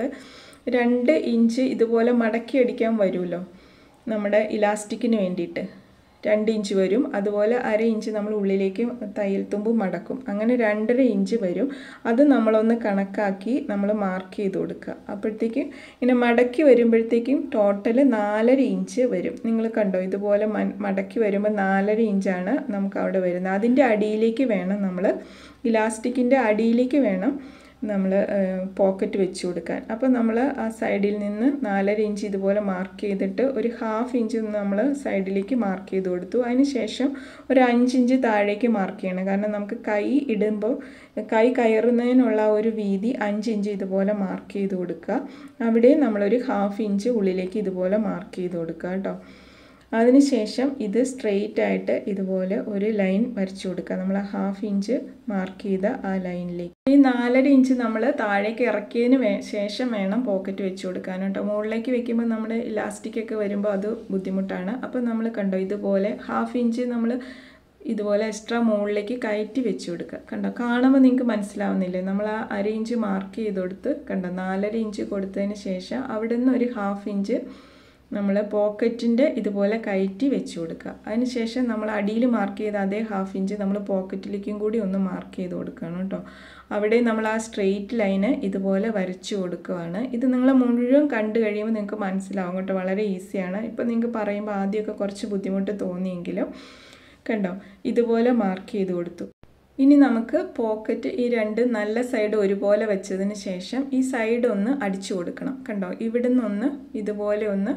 രണ്ട് ഇഞ്ച് ഇതുപോലെ മടക്കി അടിക്കാൻ വരുമല്ലോ നമ്മുടെ ഇലാസ്റ്റിക്കിന് വേണ്ടിയിട്ട് രണ്ട് ഇഞ്ച് വരും അതുപോലെ അര ഇഞ്ച് നമ്മൾ ഉള്ളിലേക്ക് തയ്യൽ തുമ്പ് മടക്കും അങ്ങനെ രണ്ടര ഇഞ്ച് വരും അത് നമ്മളൊന്ന് കണക്കാക്കി നമ്മൾ മാർക്ക് ചെയ്ത് കൊടുക്കുക അപ്പോഴത്തേക്കും ഇങ്ങനെ മടക്കി വരുമ്പോഴത്തേക്കും ടോട്ടൽ നാലര ഇഞ്ച് വരും നിങ്ങൾ കണ്ടോ ഇതുപോലെ മടക്കി വരുമ്പോൾ നാലര ഇഞ്ചാണ് നമുക്ക് അവിടെ വരുന്നത് അതിൻ്റെ അടിയിലേക്ക് വേണം നമ്മൾ ഇലാസ്റ്റിക്കിൻ്റെ അടിയിലേക്ക് വേണം നമ്മൾ പോക്കറ്റ് വെച്ച് കൊടുക്കാൻ അപ്പോൾ നമ്മൾ ആ സൈഡിൽ നിന്ന് നാലര ഇഞ്ച് ഇതുപോലെ മാർക്ക് ചെയ്തിട്ട് ഒരു ഹാഫ് ഇഞ്ച് നമ്മൾ സൈഡിലേക്ക് മാർക്ക് ചെയ്ത് കൊടുത്തു അതിന് ശേഷം ഒരു അഞ്ചിഞ്ച് താഴേക്ക് മാർക്ക് ചെയ്യണം കാരണം നമുക്ക് കൈ ഇടുമ്പോൾ കൈ കയറുന്നതിനുള്ള ഒരു വീതി അഞ്ച് ഇഞ്ച് ഇതുപോലെ മാർക്ക് ചെയ്ത് കൊടുക്കുക അവിടെ നമ്മളൊരു ഹാഫ് ഇഞ്ച് ഉള്ളിലേക്ക് ഇതുപോലെ മാർക്ക് ചെയ്ത് കൊടുക്കുക കേട്ടോ അതിനുശേഷം ഇത് സ്ട്രെയിറ്റ് ആയിട്ട് ഇതുപോലെ ഒരു ലൈൻ വരച്ചു കൊടുക്കുക നമ്മൾ ആ ഹാഫ് ഇഞ്ച് മാർക്ക് ചെയ്ത ആ ലൈനിലേക്ക് ഈ നാലര ഇഞ്ച് നമ്മൾ താഴേക്ക് ഇറക്കിയതിന് വേ ശേഷം വേണം പോക്കറ്റ് വെച്ച് കൊടുക്കാൻ കേട്ടോ മുകളിലേക്ക് വെക്കുമ്പോൾ നമ്മുടെ ഇലാസ്റ്റിക് ഒക്കെ വരുമ്പോൾ അത് ബുദ്ധിമുട്ടാണ് അപ്പോൾ നമ്മൾ കണ്ടോ ഇതുപോലെ ഹാഫ് ഇഞ്ച് നമ്മൾ ഇതുപോലെ എക്സ്ട്രാ മുകളിലേക്ക് കയറ്റി വെച്ച് കൊടുക്കുക കണ്ടോ കാണുമ്പോൾ നിങ്ങൾക്ക് മനസ്സിലാവുന്നില്ലേ നമ്മൾ ആ അര ഇഞ്ച് മാർക്ക് ചെയ്ത് കൊടുത്ത് കണ്ടോ നാലര ഇഞ്ച് കൊടുത്തതിന് ശേഷം അവിടെ നിന്ന് ഒരു ഹാഫ് ഇഞ്ച് നമ്മൾ പോക്കറ്റിൻ്റെ ഇതുപോലെ കയറ്റി വെച്ച് കൊടുക്കുക അതിനുശേഷം നമ്മൾ അടിയിൽ മാർക്ക് ചെയ്ത അതേ ഹാഫ് ഇഞ്ച് നമ്മൾ പോക്കറ്റിലേക്കും കൂടി ഒന്ന് മാർക്ക് ചെയ്ത് കൊടുക്കണം കേട്ടോ അവിടെ നമ്മൾ ആ സ്ട്രെയിറ്റ് ലൈന് ഇതുപോലെ വരച്ചു കൊടുക്കുകയാണ് ഇത് നിങ്ങൾ മുഴുവൻ കണ്ടു കഴിയുമ്പോൾ നിങ്ങൾക്ക് മനസ്സിലാവും കേട്ടോ വളരെ ഈസിയാണ് ഇപ്പോൾ നിങ്ങൾക്ക് പറയുമ്പോൾ ആദ്യമൊക്കെ കുറച്ച് ബുദ്ധിമുട്ട് തോന്നിയെങ്കിലും കണ്ടോ ഇതുപോലെ മാർക്ക് ചെയ്ത് കൊടുത്തു ഇനി നമുക്ക് പോക്കറ്റ് ഈ രണ്ട് നല്ല സൈഡ് ഒരുപോലെ വെച്ചതിന് ശേഷം ഈ സൈഡ് ഒന്ന് അടിച്ചു കൊടുക്കണം കണ്ടോ ഇവിടുന്ന് ഒന്ന് ഇതുപോലെ ഒന്ന്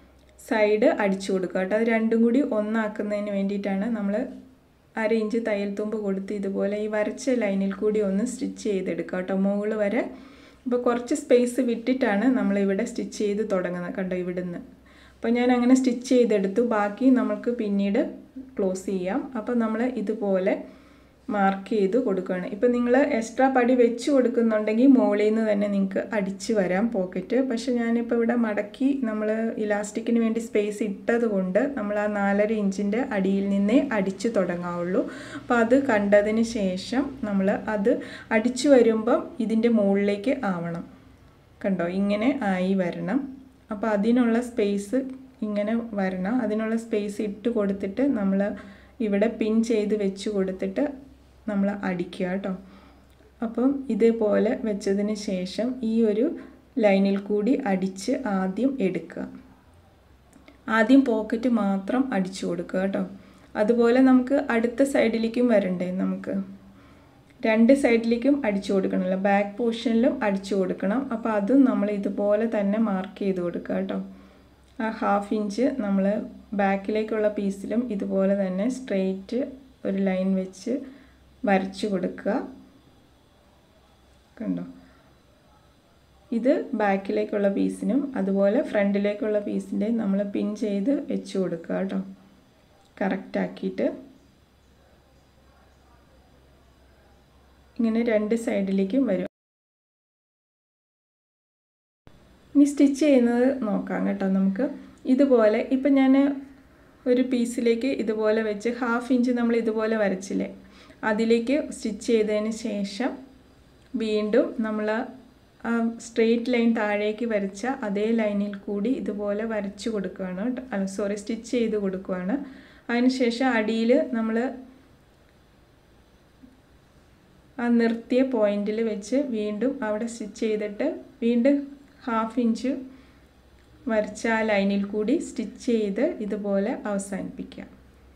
സൈഡ് അടിച്ചു കൊടുക്കുക കേട്ടോ അത് രണ്ടും കൂടി ഒന്നാക്കുന്നതിന് വേണ്ടിയിട്ടാണ് നമ്മൾ അര ഇഞ്ച് തയ്യൽ തുമ്പ് കൊടുത്ത് ഇതുപോലെ ഈ വരച്ച ലൈനിൽ കൂടി ഒന്ന് സ്റ്റിച്ച് ചെയ്തെടുക്കുക കേട്ടോ മുകളിൽ വരെ അപ്പോൾ കുറച്ച് സ്പേസ് വിട്ടിട്ടാണ് നമ്മളിവിടെ സ്റ്റിച്ച് ചെയ്ത് തുടങ്ങുന്നത് കണ്ടോ ഇവിടുന്ന് അപ്പോൾ ഞാൻ അങ്ങനെ സ്റ്റിച്ച് ചെയ്തെടുത്തു ബാക്കി നമുക്ക് പിന്നീട് ക്ലോസ് ചെയ്യാം അപ്പോൾ നമ്മൾ ഇതുപോലെ മാർക്ക് ചെയ്ത് കൊടുക്കുകയാണ് ഇപ്പം നിങ്ങൾ എക്സ്ട്രാ പടി വെച്ച് കൊടുക്കുന്നുണ്ടെങ്കിൽ മുകളിൽ നിന്ന് തന്നെ നിങ്ങൾക്ക് അടിച്ച് വരാം പോക്കറ്റ് പക്ഷെ ഞാനിപ്പോൾ ഇവിടെ മടക്കി നമ്മൾ ഇലാസ്റ്റിക്കിന് വേണ്ടി സ്പേസ് ഇട്ടത് കൊണ്ട് നമ്മൾ ആ നാലര ഇഞ്ചിൻ്റെ അടിയിൽ നിന്നേ അടിച്ച് തുടങ്ങാവുള്ളൂ അപ്പോൾ അത് കണ്ടതിന് ശേഷം നമ്മൾ അത് അടിച്ചു വരുമ്പം ഇതിൻ്റെ മുകളിലേക്ക് ആവണം കണ്ടോ ഇങ്ങനെ ആയി വരണം അപ്പോൾ അതിനുള്ള സ്പേസ് ഇങ്ങനെ വരണം അതിനുള്ള സ്പേസ് ഇട്ട് കൊടുത്തിട്ട് നമ്മൾ ഇവിടെ പിൻ ചെയ്ത് വെച്ച് കൊടുത്തിട്ട് നമ്മൾ അടിക്കുക കേട്ടോ അപ്പം ഇതേപോലെ വെച്ചതിന് ശേഷം ഈ ഒരു ലൈനിൽ കൂടി അടിച്ച് ആദ്യം എടുക്കുക ആദ്യം പോക്കറ്റ് മാത്രം അടിച്ചു കൊടുക്കുക കേട്ടോ അതുപോലെ നമുക്ക് അടുത്ത സൈഡിലേക്കും വരണ്ടേ നമുക്ക് രണ്ട് സൈഡിലേക്കും അടിച്ചു കൊടുക്കണമല്ലോ ബാക്ക് പോർഷനിലും അടിച്ചു കൊടുക്കണം അപ്പോൾ അതും നമ്മൾ ഇതുപോലെ തന്നെ മാർക്ക് ചെയ്ത് കൊടുക്കുക കേട്ടോ ആ ഹാഫ് ഇഞ്ച് നമ്മൾ ബാക്കിലേക്കുള്ള പീസിലും ഇതുപോലെ തന്നെ സ്ട്രെയിറ്റ് ഒരു ലൈൻ വെച്ച് വരച്ചു കൊടുക്കുക കണ്ടോ ഇത് ബാക്കിലേക്കുള്ള പീസിനും അതുപോലെ ഫ്രണ്ടിലേക്കുള്ള പീസിൻ്റെ നമ്മൾ പിൻ ചെയ്ത് വെച്ച് കൊടുക്കുക കേട്ടോ കറക്റ്റാക്കിയിട്ട് ഇങ്ങനെ രണ്ട് സൈഡിലേക്കും വരും ഇനി സ്റ്റിച്ച് ചെയ്യുന്നത് നോക്കാം കേട്ടോ നമുക്ക് ഇതുപോലെ ഇപ്പം ഞാൻ ഒരു പീസിലേക്ക് ഇതുപോലെ വെച്ച് ഹാഫ് ഇഞ്ച് നമ്മൾ ഇതുപോലെ വരച്ചില്ലേ അതിലേക്ക് സ്റ്റിച്ച് ചെയ്തതിന് ശേഷം വീണ്ടും നമ്മൾ ആ സ്ട്രെയിറ്റ് ലൈൻ താഴേക്ക് വരച്ച അതേ ലൈനിൽ കൂടി ഇതുപോലെ വരച്ചു കൊടുക്കുകയാണ് അല്ല സോറി സ്റ്റിച്ച് ചെയ്ത് കൊടുക്കുകയാണ് അതിനുശേഷം അടിയിൽ നമ്മൾ ആ നിർത്തിയ പോയിന്റിൽ വെച്ച് വീണ്ടും അവിടെ സ്റ്റിച്ച് ചെയ്തിട്ട് വീണ്ടും ഹാഫ് ഇഞ്ച് വരച്ച ആ ലൈനിൽ കൂടി സ്റ്റിച്ച് ചെയ്ത് ഇതുപോലെ അവസാനിപ്പിക്കാം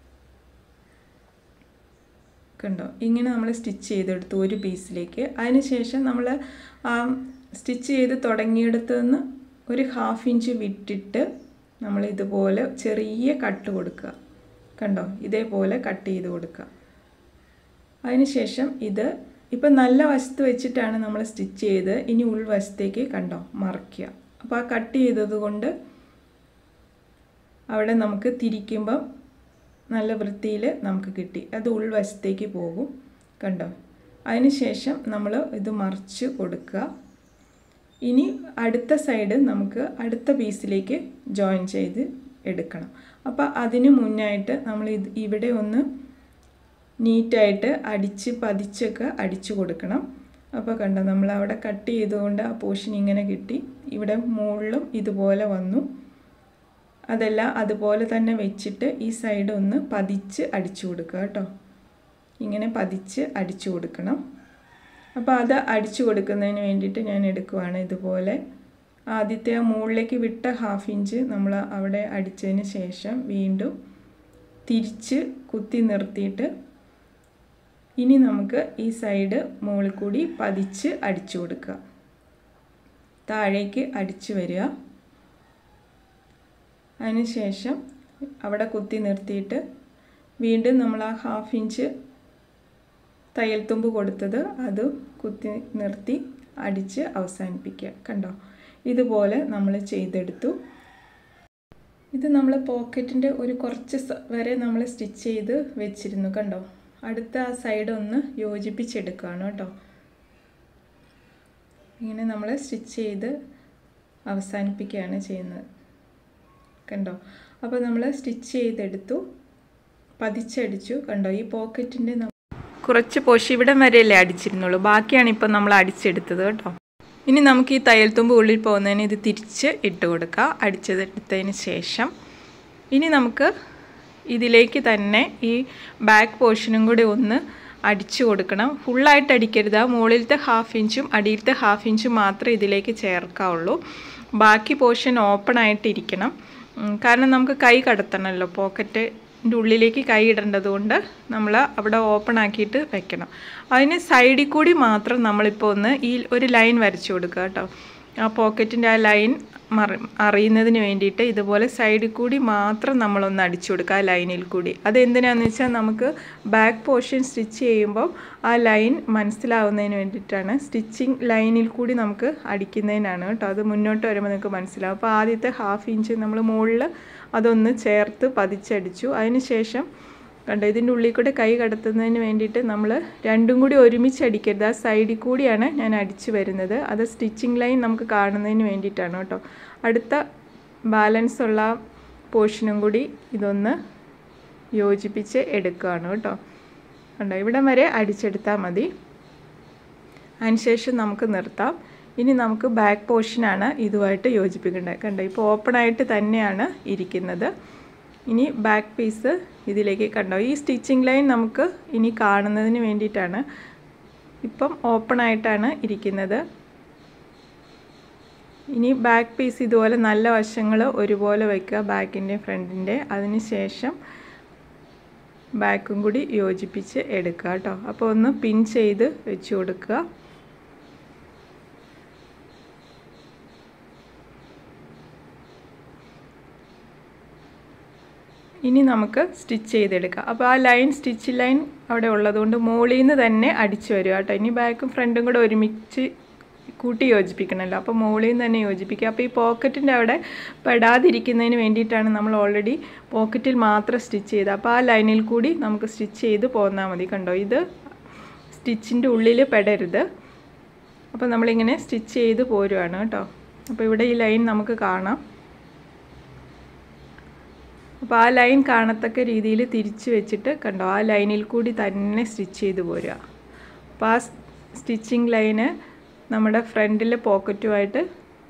കണ്ടോ ഇങ്ങനെ നമ്മൾ സ്റ്റിച്ച് ചെയ്തെടുത്തു ഒരു പീസിലേക്ക് അതിനുശേഷം നമ്മൾ ആ സ്റ്റിച്ച് ചെയ്ത് തുടങ്ങിയിടത്ത് നിന്ന് ഒരു ഹാഫ് ഇഞ്ച് വിട്ടിട്ട് നമ്മൾ ഇതുപോലെ ചെറിയ കട്ട് കൊടുക്കുക കണ്ടോ ഇതേപോലെ കട്ട് ചെയ്ത് കൊടുക്കുക അതിനുശേഷം ഇത് ഇപ്പം നല്ല വശത്ത് വെച്ചിട്ടാണ് നമ്മൾ സ്റ്റിച്ച് ചെയ്ത് ഇനി ഉൾവശത്തേക്ക് കണ്ടോ മറയ്ക്കുക അപ്പോൾ ആ കട്ട് ചെയ്തത് കൊണ്ട് അവിടെ നമുക്ക് തിരിക്കുമ്പം നല്ല വൃത്തിയിൽ നമുക്ക് കിട്ടി അത് ഉൾവശത്തേക്ക് പോകും കണ്ടോ അതിനുശേഷം നമ്മൾ ഇത് മറിച്ച് കൊടുക്കുക ഇനി അടുത്ത സൈഡ് നമുക്ക് അടുത്ത പീസിലേക്ക് ജോയിൻ ചെയ്ത് എടുക്കണം അപ്പോൾ അതിന് മുന്നായിട്ട് നമ്മൾ ഇത് ഇവിടെ ഒന്ന് നീറ്റായിട്ട് അടിച്ച് പതിച്ചൊക്കെ അടിച്ചു കൊടുക്കണം അപ്പോൾ കണ്ടോ നമ്മൾ അവിടെ കട്ട് ചെയ്തുകൊണ്ട് ആ പോർഷൻ ഇങ്ങനെ കിട്ടി ഇവിടെ മുകളിലും ഇതുപോലെ വന്നു അതെല്ലാം അതുപോലെ തന്നെ വെച്ചിട്ട് ഈ സൈഡ് ഒന്ന് പതിച്ച് അടിച്ചു കൊടുക്കുക കേട്ടോ ഇങ്ങനെ പതിച്ച് അടിച്ചു കൊടുക്കണം അപ്പോൾ അത് അടിച്ചു കൊടുക്കുന്നതിന് വേണ്ടിയിട്ട് ഞാൻ എടുക്കുവാണ് ഇതുപോലെ ആദ്യത്തെ ആ മുകളിലേക്ക് വിട്ട ഹാഫ് ഇഞ്ച് നമ്മൾ അവിടെ അടിച്ചതിന് ശേഷം വീണ്ടും തിരിച്ച് കുത്തി നിർത്തിയിട്ട് ഇനി നമുക്ക് ഈ സൈഡ് മുകളിൽ കൂടി പതിച്ച് അടിച്ചു കൊടുക്കുക താഴേക്ക് അടിച്ചു വരിക അതിനുശേഷം അവിടെ കുത്തി നിർത്തിയിട്ട് വീണ്ടും നമ്മൾ ആ ഹാഫ് ഇഞ്ച് തയ്യൽ തുമ്പ് കൊടുത്തത് അത് കുത്തി നിർത്തി അടിച്ച് അവസാനിപ്പിക്കുക കണ്ടോ ഇതുപോലെ നമ്മൾ ചെയ്തെടുത്തു ഇത് നമ്മൾ പോക്കറ്റിൻ്റെ ഒരു കുറച്ച് വരെ നമ്മൾ സ്റ്റിച്ച് ചെയ്ത് വെച്ചിരുന്നു കണ്ടോ അടുത്ത ആ സൈഡ് ഒന്ന് യോജിപ്പിച്ചെടുക്കുകയാണ് കേട്ടോ ഇങ്ങനെ നമ്മൾ സ്റ്റിച്ച് ചെയ്ത് അവസാനിപ്പിക്കുകയാണ് ചെയ്യുന്നത് കണ്ടോ അപ്പോൾ നമ്മൾ സ്റ്റിച്ച് ചെയ്തെടുത്തു പതിച്ചടിച്ചു കണ്ടോ ഈ പോക്കറ്റിൻ്റെ കുറച്ച് പോഷി ഇവിടം വരെയല്ലേ അടിച്ചിരുന്നുള്ളൂ ബാക്കിയാണ് ഇപ്പോൾ നമ്മൾ അടിച്ചെടുത്തത് കേട്ടോ ഇനി നമുക്ക് ഈ തയ്യൽ തുമ്പ് ഉള്ളിൽ പോകുന്നതിന് ഇത് തിരിച്ച് ഇട്ട് കൊടുക്കുക അടിച്ചതെടുത്തതിന് ശേഷം ഇനി നമുക്ക് ഇതിലേക്ക് തന്നെ ഈ ബാക്ക് പോർഷനും കൂടി ഒന്ന് അടിച്ചു കൊടുക്കണം ഫുള്ളായിട്ട് അടിക്കരുത് മുകളിലത്തെ ഹാഫ് ഇഞ്ചും അടിയിലത്തെ ഹാഫ് ഇഞ്ചും മാത്രമേ ഇതിലേക്ക് ചേർക്കാവുള്ളൂ ബാക്കി പോർഷൻ ഓപ്പൺ ആയിട്ടിരിക്കണം കാരണം നമുക്ക് കൈ കടത്തണമല്ലോ പോക്കറ്റിൻ്റെ ഉള്ളിലേക്ക് കൈ ഇടേണ്ടത് കൊണ്ട് നമ്മൾ അവിടെ ഓപ്പൺ ആക്കിയിട്ട് വെക്കണം അതിന് സൈഡിൽ കൂടി മാത്രം നമ്മളിപ്പോൾ ഒന്ന് ഈ ഒരു ലൈൻ വരച്ചു കൊടുക്കുക കേട്ടോ ആ പോക്കറ്റിൻ്റെ ആ ലൈൻ മറി അറിയുന്നതിന് വേണ്ടിയിട്ട് ഇതുപോലെ സൈഡിൽ കൂടി മാത്രം നമ്മളൊന്ന് അടിച്ചു കൊടുക്കുക ആ ലൈനിൽ കൂടി അതെന്തിനാന്ന് വെച്ചാൽ നമുക്ക് ബാക്ക് പോർഷൻ സ്റ്റിച്ച് ചെയ്യുമ്പോൾ ആ ലൈൻ മനസ്സിലാവുന്നതിന് വേണ്ടിയിട്ടാണ് സ്റ്റിച്ചിങ് ലൈനിൽ കൂടി നമുക്ക് അടിക്കുന്നതിനാണ് കേട്ടോ അത് മുന്നോട്ട് വരുമ്പോൾ നിങ്ങൾക്ക് മനസ്സിലാവും അപ്പോൾ ആദ്യത്തെ ഹാഫ് ഇഞ്ച് നമ്മൾ മുകളിൽ അതൊന്ന് ചേർത്ത് പതിച്ചടിച്ചു അതിന് ശേഷം കണ്ടോ ഇതിൻ്റെ ഉള്ളിൽ കൂടെ കൈ കടത്തുന്നതിന് വേണ്ടിയിട്ട് നമ്മൾ രണ്ടും കൂടി ഒരുമിച്ച് അടിക്കരുത് ആ സൈഡിൽ കൂടിയാണ് ഞാൻ അടിച്ചു വരുന്നത് അത് സ്റ്റിച്ചിങ് ലൈൻ നമുക്ക് കാണുന്നതിന് വേണ്ടിയിട്ടാണ് കേട്ടോ അടുത്ത ബാലൻസ് ഉള്ള പോർഷനും കൂടി ഇതൊന്ന് യോജിപ്പിച്ച് എടുക്കുകയാണ് കേട്ടോ കണ്ടോ ഇവിടം വരെ അടിച്ചെടുത്താൽ മതി അതിനുശേഷം നമുക്ക് നിർത്താം ഇനി നമുക്ക് ബാക്ക് പോർഷനാണ് ഇതുമായിട്ട് യോജിപ്പിക്കേണ്ടത് കണ്ടോ ഇപ്പോൾ ഓപ്പണായിട്ട് തന്നെയാണ് ഇരിക്കുന്നത് ഇനി ബാക്ക് പീസ് ഇതിലേക്ക് കണ്ടോ ഈ സ്റ്റിച്ചിങ് ലൈൻ നമുക്ക് ഇനി കാണുന്നതിന് വേണ്ടിയിട്ടാണ് ഇപ്പം ഓപ്പൺ ആയിട്ടാണ് ഇരിക്കുന്നത് ഇനി ബാക്ക് പീസ് ഇതുപോലെ നല്ല വശങ്ങൾ ഒരുപോലെ വയ്ക്കുക ബാക്കിൻ്റെ ഫ്രണ്ടിൻ്റെ അതിന് ശേഷം ബാക്കും കൂടി യോജിപ്പിച്ച് എടുക്കുക കേട്ടോ അപ്പോൾ ഒന്ന് പിൻ ചെയ്ത് വെച്ച് കൊടുക്കുക ഇനി നമുക്ക് സ്റ്റിച്ച് ചെയ്തെടുക്കാം അപ്പോൾ ആ ലൈൻ സ്റ്റിച്ച് ലൈൻ അവിടെ ഉള്ളതുകൊണ്ട് മുകളിൽ നിന്ന് തന്നെ അടിച്ചു വരിക കേട്ടോ ഇനി ബാക്കും ഫ്രണ്ടും കൂടെ ഒരുമിച്ച് കൂട്ടി യോജിപ്പിക്കണമല്ലോ അപ്പോൾ മുകളിൽ നിന്ന് തന്നെ യോജിപ്പിക്കുക അപ്പോൾ ഈ പോക്കറ്റിൻ്റെ അവിടെ പെടാതിരിക്കുന്നതിന് വേണ്ടിയിട്ടാണ് നമ്മൾ ഓൾറെഡി പോക്കറ്റിൽ മാത്രം സ്റ്റിച്ച് ചെയ്തത് അപ്പോൾ ആ ലൈനിൽ കൂടി നമുക്ക് സ്റ്റിച്ച് ചെയ്ത് പോന്നാൽ മതി കണ്ടോ ഇത് സ്റ്റിച്ചിൻ്റെ ഉള്ളിൽ പെടരുത് അപ്പോൾ നമ്മളിങ്ങനെ സ്റ്റിച്ച് ചെയ്ത് പോരുവാണ് കേട്ടോ അപ്പോൾ ഇവിടെ ഈ ലൈൻ നമുക്ക് കാണാം അപ്പോൾ ആ ലൈൻ കാണത്തക്ക രീതിയിൽ തിരിച്ച് വെച്ചിട്ട് കണ്ടോ ആ ലൈനിൽ കൂടി തന്നെ സ്റ്റിച്ച് ചെയ്ത് പോരുക അപ്പോൾ ആ സ്റ്റിച്ചിങ് ലൈന് നമ്മുടെ ഫ്രണ്ടിലെ പോക്കറ്റുമായിട്ട്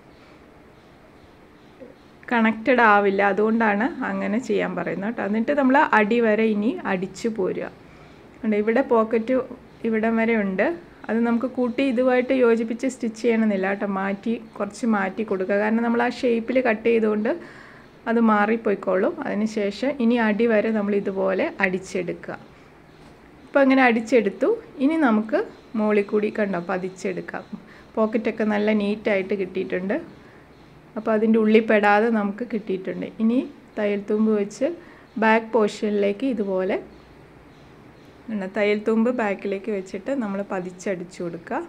കണക്റ്റഡ് ആവില്ല അതുകൊണ്ടാണ് അങ്ങനെ ചെയ്യാൻ പറയുന്നത് കേട്ടോ എന്നിട്ട് നമ്മൾ അടി വരെ ഇനി അടിച്ചു പോരുക കണ്ടോ ഇവിടെ പോക്കറ്റ് ഇവിടം വരെ ഉണ്ട് അത് നമുക്ക് കൂട്ടി ഇതുമായിട്ട് യോജിപ്പിച്ച് സ്റ്റിച്ച് ചെയ്യണമെന്നില്ല കേട്ടോ മാറ്റി കുറച്ച് മാറ്റി കൊടുക്കുക കാരണം നമ്മൾ ആ ഷേപ്പിൽ കട്ട് ചെയ്തുകൊണ്ട് അത് മാറിപ്പോയിക്കോളും അതിനുശേഷം ഇനി അടി വരെ നമ്മൾ ഇതുപോലെ അടിച്ചെടുക്കുക ഇപ്പോൾ അങ്ങനെ അടിച്ചെടുത്തു ഇനി നമുക്ക് മുകളിൽ കൂടി കണ്ടോ പതിച്ചെടുക്കാം പോക്കറ്റൊക്കെ നല്ല നീറ്റായിട്ട് കിട്ടിയിട്ടുണ്ട് അപ്പോൾ അതിൻ്റെ ഉള്ളിൽ പെടാതെ നമുക്ക് കിട്ടിയിട്ടുണ്ട് ഇനി തയ്യൽ തുമ്പ് വെച്ച് ബാക്ക് പോർഷനിലേക്ക് ഇതുപോലെ തയ്യൽ തുമ്പ് ബാക്കിലേക്ക് വെച്ചിട്ട് നമ്മൾ പതിച്ചടിച്ചു കൊടുക്കുക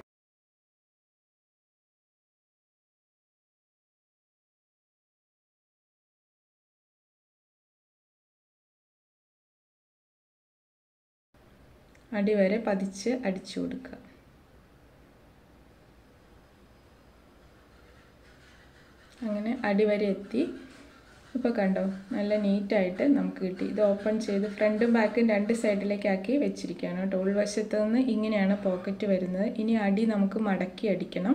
അടി വരെ പതിച്ച് അടിച്ചു കൊടുക്കുക അങ്ങനെ അടി വരെ എത്തി ഇപ്പോൾ കണ്ടോ നല്ല നീറ്റായിട്ട് നമുക്ക് കിട്ടി ഇത് ഓപ്പൺ ചെയ്ത് ഫ്രണ്ടും ബാക്കും രണ്ട് സൈഡിലേക്കാക്കി വെച്ചിരിക്കുകയാണ് കേട്ടോ ഉൾവശത്ത് നിന്ന് ഇങ്ങനെയാണ് പോക്കറ്റ് വരുന്നത് ഇനി അടി നമുക്ക് മടക്കി അടിക്കണം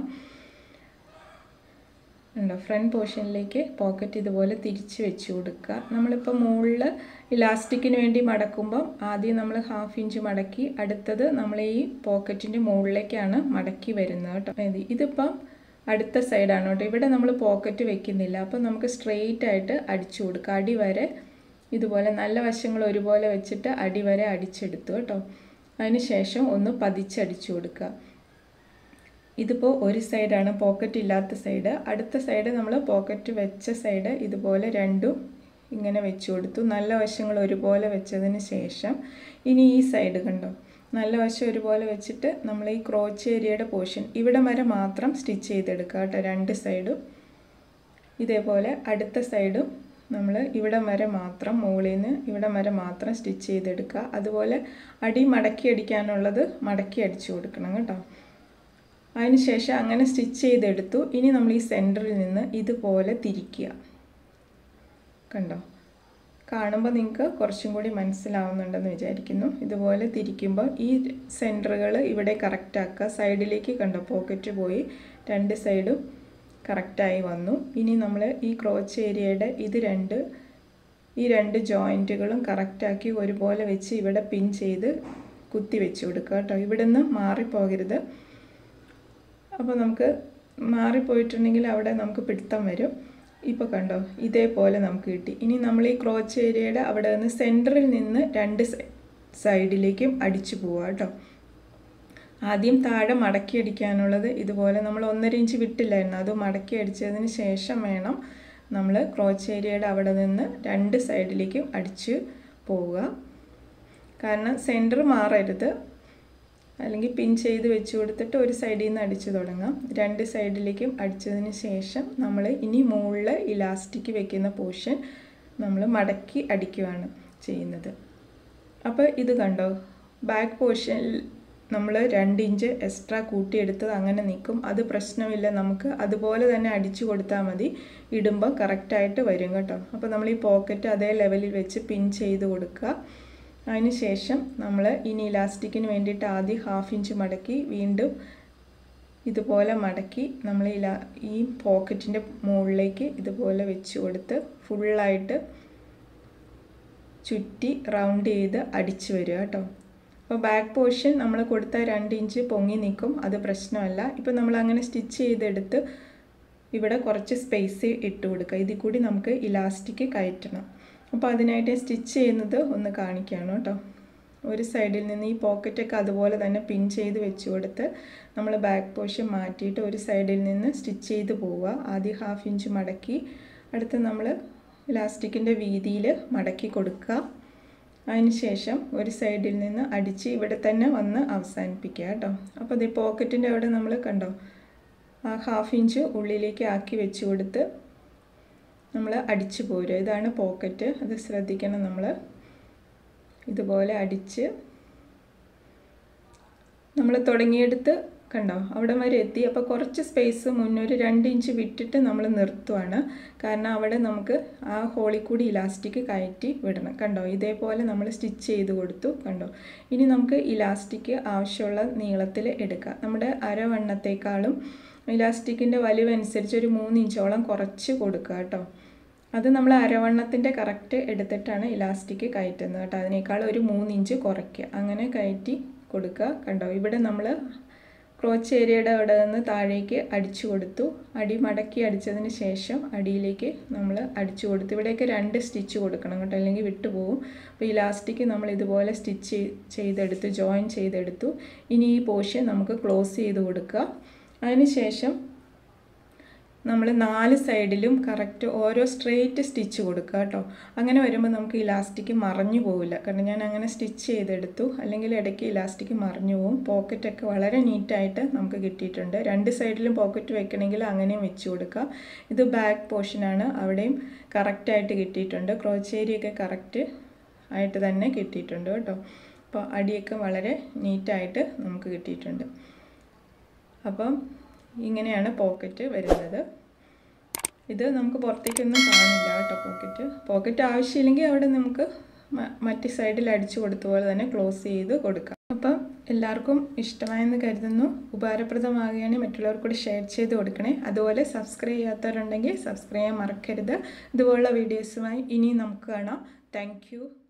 ഉണ്ടോ ഫ്രണ്ട് പോർഷനിലേക്ക് പോക്കറ്റ് ഇതുപോലെ തിരിച്ച് വെച്ച് കൊടുക്കുക നമ്മളിപ്പോൾ മുകളിൽ ഇലാസ്റ്റിക്കിന് വേണ്ടി മടക്കുമ്പം ആദ്യം നമ്മൾ ഹാഫ് ഇഞ്ച് മടക്കി അടുത്തത് നമ്മൾ ഈ പോക്കറ്റിൻ്റെ മുകളിലേക്കാണ് മടക്കി വരുന്നത് കേട്ടോ ഇതിപ്പം അടുത്ത സൈഡാണ് കേട്ടോ ഇവിടെ നമ്മൾ പോക്കറ്റ് വെക്കുന്നില്ല അപ്പോൾ നമുക്ക് സ്ട്രെയിറ്റ് ആയിട്ട് അടിച്ചു കൊടുക്കുക അടി വരെ ഇതുപോലെ നല്ല വശങ്ങൾ ഒരുപോലെ വെച്ചിട്ട് അടി വരെ അടിച്ചെടുത്തു കേട്ടോ അതിന് ശേഷം ഒന്ന് പതിച്ചടിച്ചു കൊടുക്കുക ഇതിപ്പോൾ ഒരു സൈഡാണ് പോക്കറ്റ് ഇല്ലാത്ത സൈഡ് അടുത്ത സൈഡ് നമ്മൾ പോക്കറ്റ് വെച്ച സൈഡ് ഇതുപോലെ രണ്ടും ഇങ്ങനെ വെച്ച് കൊടുത്തു നല്ല വശങ്ങൾ ഒരുപോലെ വെച്ചതിന് ശേഷം ഇനി ഈ സൈഡ് കണ്ടോ നല്ല വശം ഒരുപോലെ വെച്ചിട്ട് നമ്മൾ ഈ ക്രോച്ച് ഏരിയയുടെ പോർഷൻ ഇവിടെ വരെ മാത്രം സ്റ്റിച്ച് ചെയ്തെടുക്കുക കേട്ടോ രണ്ട് സൈഡും ഇതേപോലെ അടുത്ത സൈഡും നമ്മൾ ഇവിടം വരെ മാത്രം മുകളിൽ നിന്ന് ഇവിടം വരെ മാത്രം സ്റ്റിച്ച് ചെയ്തെടുക്കുക അതുപോലെ അടി മടക്കി അടിക്കാനുള്ളത് മടക്കി അടിച്ചു കൊടുക്കണം കേട്ടോ അതിനുശേഷം അങ്ങനെ സ്റ്റിച്ച് ചെയ്തെടുത്തു ഇനി നമ്മൾ ഈ സെൻറ്ററിൽ നിന്ന് ഇതുപോലെ തിരിക്കുക കണ്ടോ കാണുമ്പോൾ നിങ്ങൾക്ക് കുറച്ചും കൂടി മനസ്സിലാവുന്നുണ്ടെന്ന് വിചാരിക്കുന്നു ഇതുപോലെ തിരിക്കുമ്പോൾ ഈ സെൻറ്ററുകൾ ഇവിടെ കറക്റ്റ് ആക്കുക സൈഡിലേക്ക് കണ്ടോ പോക്കറ്റ് പോയി രണ്ട് സൈഡും കറക്റ്റായി വന്നു ഇനി നമ്മൾ ഈ ക്രോച്ച് ഏരിയയുടെ ഇത് രണ്ട് ഈ രണ്ട് ജോയിൻറ്റുകളും കറക്റ്റാക്കി ഒരുപോലെ വെച്ച് ഇവിടെ പിൻ ചെയ്ത് കുത്തി വെച്ച് കൊടുക്കുക കേട്ടോ ഇവിടെ നിന്ന് മാറിപ്പോകരുത് അപ്പോൾ നമുക്ക് മാറിപ്പോയിട്ടുണ്ടെങ്കിൽ അവിടെ നമുക്ക് പിടുത്തം വരും ഇപ്പോൾ കണ്ടോ ഇതേപോലെ നമുക്ക് കിട്ടി ഇനി നമ്മൾ ഈ ക്രോച്ച് ഏരിയയുടെ അവിടെ നിന്ന് സെൻറ്ററിൽ നിന്ന് രണ്ട് സൈഡിലേക്കും അടിച്ചു പോവുക കേട്ടോ ആദ്യം താഴെ മടക്കി അടിക്കാനുള്ളത് ഇതുപോലെ നമ്മൾ ഒന്നര ഇഞ്ച് വിട്ടില്ലായിരുന്നു അത് മടക്കി അടിച്ചതിന് ശേഷം വേണം നമ്മൾ ക്രോച്ച് ഏരിയയുടെ അവിടെ നിന്ന് രണ്ട് സൈഡിലേക്കും അടിച്ച് പോവുക കാരണം സെൻറ്റർ മാറരുത് അല്ലെങ്കിൽ പിൻ ചെയ്ത് വെച്ച് കൊടുത്തിട്ട് ഒരു സൈഡിൽ നിന്ന് അടിച്ചു തുടങ്ങാം രണ്ട് സൈഡിലേക്കും അടിച്ചതിന് ശേഷം നമ്മൾ ഇനി മുകളിൽ ഇലാസ്റ്റിക് വെക്കുന്ന പോർഷൻ നമ്മൾ മടക്കി അടിക്കുകയാണ് ചെയ്യുന്നത് അപ്പോൾ ഇത് കണ്ടോ ബാക്ക് പോർഷനിൽ നമ്മൾ രണ്ട് ഇഞ്ച് എക്സ്ട്രാ കൂട്ടിയെടുത്തത് അങ്ങനെ നിൽക്കും അത് പ്രശ്നമില്ല നമുക്ക് അതുപോലെ തന്നെ അടിച്ചു കൊടുത്താൽ മതി ഇടുമ്പോൾ കറക്റ്റായിട്ട് വരും കേട്ടോ അപ്പോൾ നമ്മൾ ഈ പോക്കറ്റ് അതേ ലെവലിൽ വെച്ച് പിൻ ചെയ്ത് കൊടുക്കുക അതിന് ശേഷം നമ്മൾ ഇനി ഇലാസ്റ്റിക്കിന് വേണ്ടിയിട്ട് ആദ്യം ഹാഫ് ഇഞ്ച് മടക്കി വീണ്ടും ഇതുപോലെ മടക്കി നമ്മൾ ഇല ഈ പോക്കറ്റിൻ്റെ മുകളിലേക്ക് ഇതുപോലെ വെച്ച് കൊടുത്ത് ഫുള്ളായിട്ട് ചുറ്റി റൗണ്ട് ചെയ്ത് അടിച്ചു വരിക കേട്ടോ അപ്പോൾ ബാക്ക് പോർഷൻ നമ്മൾ കൊടുത്ത രണ്ട് ഇഞ്ച് പൊങ്ങി നിൽക്കും അത് പ്രശ്നമല്ല ഇപ്പോൾ നമ്മൾ അങ്ങനെ സ്റ്റിച്ച് ചെയ്തെടുത്ത് ഇവിടെ കുറച്ച് സ്പേസ് ഇട്ട് കൊടുക്കുക ഇതിൽ കൂടി നമുക്ക് ഇലാസ്റ്റിക് കയറ്റണം അപ്പോൾ അതിനായിട്ട് സ്റ്റിച്ച് ചെയ്യുന്നത് ഒന്ന് കാണിക്കുകയാണ് കേട്ടോ ഒരു സൈഡിൽ നിന്ന് ഈ പോക്കറ്റൊക്കെ അതുപോലെ തന്നെ പിൻ ചെയ്ത് വെച്ച് കൊടുത്ത് നമ്മൾ ബാക്ക് പോർഷൻ മാറ്റിയിട്ട് ഒരു സൈഡിൽ നിന്ന് സ്റ്റിച്ച് ചെയ്ത് പോവുക ആദ്യം ഹാഫ് ഇഞ്ച് മടക്കി അടുത്ത് നമ്മൾ ഇലാസ്റ്റിക്കിൻ്റെ വീതിയിൽ മടക്കി കൊടുക്കുക അതിനുശേഷം ഒരു സൈഡിൽ നിന്ന് അടിച്ച് ഇവിടെ തന്നെ വന്ന് അവസാനിപ്പിക്കുക കേട്ടോ അപ്പോൾ ഇത് പോക്കറ്റിൻ്റെ അവിടെ നമ്മൾ കണ്ടോ ആ ഹാഫ് ഇഞ്ച് ഉള്ളിലേക്ക് ആക്കി വെച്ച് കൊടുത്ത് നമ്മൾ അടിച്ചു പോരുക ഇതാണ് പോക്കറ്റ് അത് ശ്രദ്ധിക്കണം നമ്മൾ ഇതുപോലെ അടിച്ച് നമ്മൾ തുടങ്ങിയെടുത്ത് കണ്ടോ അവിടെ വരെ എത്തി അപ്പോൾ കുറച്ച് സ്പേസ് മുന്നൊരു രണ്ട് ഇഞ്ച് വിട്ടിട്ട് നമ്മൾ നിർത്തുവാണ് കാരണം അവിടെ നമുക്ക് ആ ഹോളിൽ കൂടി ഇലാസ്റ്റിക് കയറ്റി വിടണം കണ്ടോ ഇതേപോലെ നമ്മൾ സ്റ്റിച്ച് ചെയ്ത് കൊടുത്തു കണ്ടോ ഇനി നമുക്ക് ഇലാസ്റ്റിക് ആവശ്യമുള്ള നീളത്തിൽ എടുക്കാം നമ്മുടെ അരവണ്ണത്തേക്കാളും ഇലാസ്റ്റിക്കിൻ്റെ വലിവനുസരിച്ച് ഒരു മൂന്ന് ഇഞ്ചോളം കുറച്ച് കൊടുക്കുക കേട്ടോ അത് നമ്മൾ അരവണ്ണത്തിൻ്റെ കറക്റ്റ് എടുത്തിട്ടാണ് ഇലാസ്റ്റിക് കയറ്റുന്നത് കേട്ടോ അതിനേക്കാൾ ഒരു മൂന്ന് ഇഞ്ച് കുറയ്ക്കുക അങ്ങനെ കയറ്റി കൊടുക്കുക കണ്ടോ ഇവിടെ നമ്മൾ ക്രോച്ച് ഏരിയയുടെ അവിടെ നിന്ന് താഴേക്ക് അടിച്ചു കൊടുത്തു അടി മടക്കി അടിച്ചതിന് ശേഷം അടിയിലേക്ക് നമ്മൾ അടിച്ചു കൊടുത്തു ഇവിടെയൊക്കെ രണ്ട് സ്റ്റിച്ച് കൊടുക്കണം കേട്ടോ അല്ലെങ്കിൽ വിട്ടുപോകും അപ്പോൾ ഇലാസ്റ്റിക് നമ്മൾ ഇതുപോലെ സ്റ്റിച്ച് ചെയ്തെടുത്തു ജോയിൻ ചെയ്തെടുത്തു ഇനി ഈ പോർഷൻ നമുക്ക് ക്ലോസ് ചെയ്ത് കൊടുക്കുക അതിന് ശേഷം നമ്മൾ നാല് സൈഡിലും കറക്റ്റ് ഓരോ സ്ട്രെയിറ്റ് സ്റ്റിച്ച് കൊടുക്കുക കേട്ടോ അങ്ങനെ വരുമ്പോൾ നമുക്ക് ഇലാസ്റ്റിക് മറഞ്ഞു പോവില്ല കാരണം ഞാൻ അങ്ങനെ സ്റ്റിച്ച് ചെയ്തെടുത്തു അല്ലെങ്കിൽ ഇടയ്ക്ക് ഇലാസ്റ്റിക് മറഞ്ഞു പോകും പോക്കറ്റൊക്കെ വളരെ നീറ്റായിട്ട് നമുക്ക് കിട്ടിയിട്ടുണ്ട് രണ്ട് സൈഡിലും പോക്കറ്റ് വെക്കണമെങ്കിൽ അങ്ങനെയും വെച്ച് കൊടുക്കുക ഇത് ബാക്ക് പോർഷനാണ് അവിടെയും കറക്റ്റായിട്ട് കിട്ടിയിട്ടുണ്ട് ക്രോച്ച് ഏരിയയൊക്കെ കറക്റ്റ് ആയിട്ട് തന്നെ കിട്ടിയിട്ടുണ്ട് കേട്ടോ അപ്പോൾ അടിയൊക്കെ വളരെ നീറ്റായിട്ട് നമുക്ക് കിട്ടിയിട്ടുണ്ട് അപ്പം ഇങ്ങനെയാണ് പോക്കറ്റ് വരുന്നത് ഇത് നമുക്ക് പുറത്തേക്കൊന്നും കാണില്ല കേട്ടോ പോക്കറ്റ് പോക്കറ്റ് ആവശ്യമില്ലെങ്കിൽ അവിടെ നമുക്ക് മറ്റു സൈഡിൽ അടിച്ചു കൊടുത്ത പോലെ തന്നെ ക്ലോസ് ചെയ്ത് കൊടുക്കാം അപ്പം എല്ലാവർക്കും ഇഷ്ടമായെന്ന് കരുതുന്നു ഉപകാരപ്രദമാകുകയാണെങ്കിൽ മറ്റുള്ളവർക്ക് കൂടി ഷെയർ ചെയ്ത് കൊടുക്കണേ അതുപോലെ സബ്സ്ക്രൈബ് ചെയ്യാത്തവരുണ്ടെങ്കിൽ സബ്സ്ക്രൈബ് ചെയ്യാൻ മറക്കരുത് ഇതുപോലുള്ള വീഡിയോസുമായി ഇനി നമുക്ക് കാണാം താങ്ക്